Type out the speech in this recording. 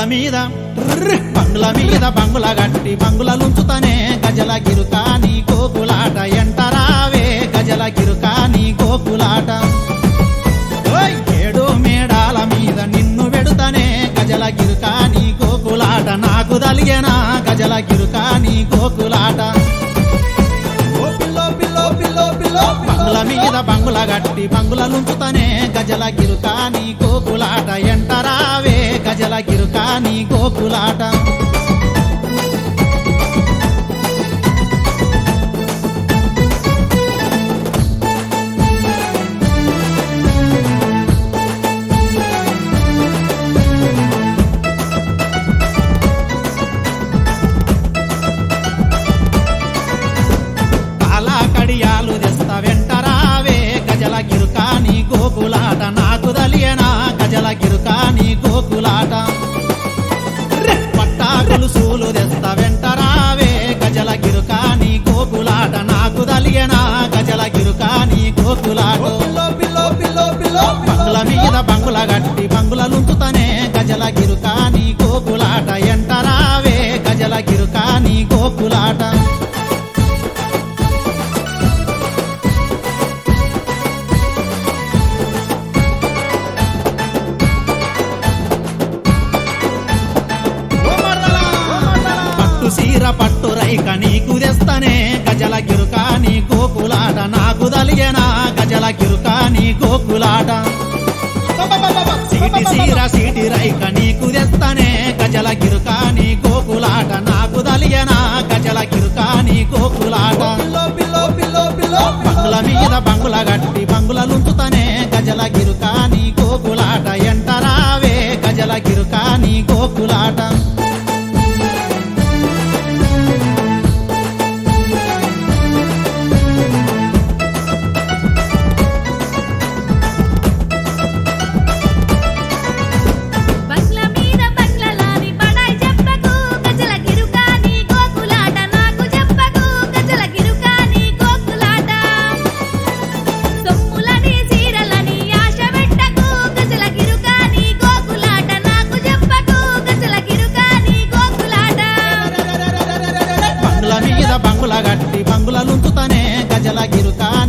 మీద ట్రర్ బంగుల మీద బంగుల గట్టి బంగులలుంచుతనే గజల గిరుకాని గోకులాట ఎంటరావే గజల గిరుకాని గోకులాట ఓయ్ ఏడు మేడాల మీద నిన్ను వెడుతనే గజల గిరుకాని గోకులాట నాకు దలిగేనా గజల గిరుకాని గోకులాట ఓ పిల్లో పిల్లో పిల్లో పిల్లో బంగుల మీద బంగుల గట్టి బంగులలుంచుతనే గజల గిరుకాని గోకులాట ఎంటరావే గజల గిరుకాని గోకులాట కాలా కడియాలు తెస్తా వెంటరావే గజల గిరుకాని గోకులాట నాకు దలియనా గజల గిరుకాని గోకులాట రే! పట్టా గొలుసులు తెస్తా వెంటరావే గజల గిరుకాని గోకులాట నాకు దలియనా గజల గిరుకాని గోకులాట బంగుల మీద బంగుల గట్టి బంగులలుంచుతనే గజల గిరుకాని గోకులాట ఎంటరావే గజల గిరుకాని గోకులాట పట్టు సీర పట్టు రైక నీకు తెస్తనే గజల గిరుకాని గోకులాట నాకు దలియనా గజల గిరుకాని గోకులాట సీటి సీర సీటి రైక నీకు తెస్తనే గజల గిరుకాని గోకులాట నాకు దలియనా గజల గిరుకాని గోకులాట బంగుల మీద బంగుల గట్టి బంగులలుంచుతనే గజల గిరుకాని గోకులాట ఎంటరావే గజల గిరుకాని గోకులాట బంగ్ల మీద బంగ్లలాని బడాయి చెప్పకు గజల గిరుకాని గోకులాట నాకు చెప్పకు గజల గిరుకాని గోకులాట సొమ్ములని సీరలని ఆశ పెట్టకు గజల గిరుకాని గోకులాట నాకు చెప్పకు గజల గిరుకాని గోకులాట బంగుల మీద బంగుల గట్టి బంగులలుంచుతనే గజల గిరుకా